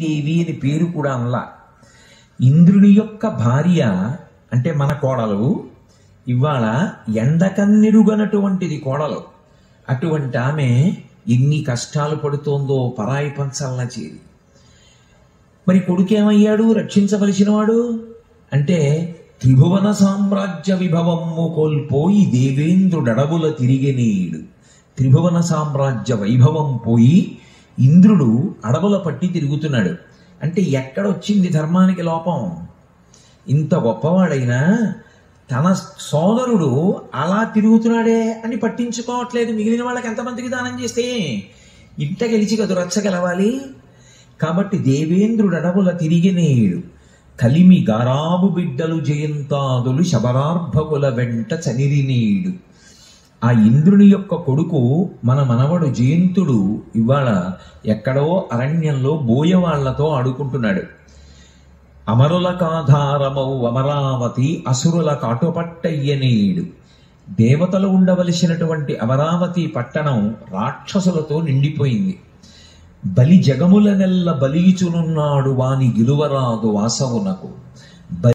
దేవి అని పేరు కూడా అనలా ఇంద్రుని యొక్క భార్య అంటే మన కోడలు ఇవాళ ఎండకన్నెరుగనటువంటిది కోడలు అటువంటి ఆమె ఎన్ని కష్టాలు పడుతోందో పరాయి పంచల్లా చేరి మరి కొడుకేమయ్యాడు రక్షించవలసిన వాడు అంటే త్రిభువన సామ్రాజ్య విభవము కోల్పోయి దేవేంద్రుడడవుల తిరిగెనీడు త్రిభువన సామ్రాజ్య వైభవం పోయి ఇంద్రుడు అడవుల పట్టి తిరుగుతున్నాడు అంటే ఎక్కడొచ్చింది ధర్మానికి లోపం ఇంత గొప్పవాడైనా తన సోదరుడు అలా తిరుగుతున్నాడే అని పట్టించుకోవట్లేదు మిగిలిన వాళ్ళకి ఎంతమందికి దానం చేస్తే ఇంట గెలిచి కదు రచ్చ గెలవాలి కాబట్టి దేవేంద్రుడు అడవుల తిరిగినేడు కలిమి గారాబు బిడ్డలు జయంతాదులు శబరార్భకుల వెంట చనిరినీడు ఆ ఇంద్రుని యొక్క కొడుకు మన మనవడు జయంతుడు ఇవాళ ఎక్కడో అరణ్యంలో బోయవాళ్లతో ఆడుకుంటున్నాడు అమరుల కాధారమౌ అమరావతి అసురుల కాటుపట్టయ్యనేడు దేవతలు ఉండవలసినటువంటి అమరావతి పట్టణం రాక్షసులతో నిండిపోయింది బలి జగముల నెల్ల బలిచునున్నాడు వాని గిలువరాదు వాసవునకు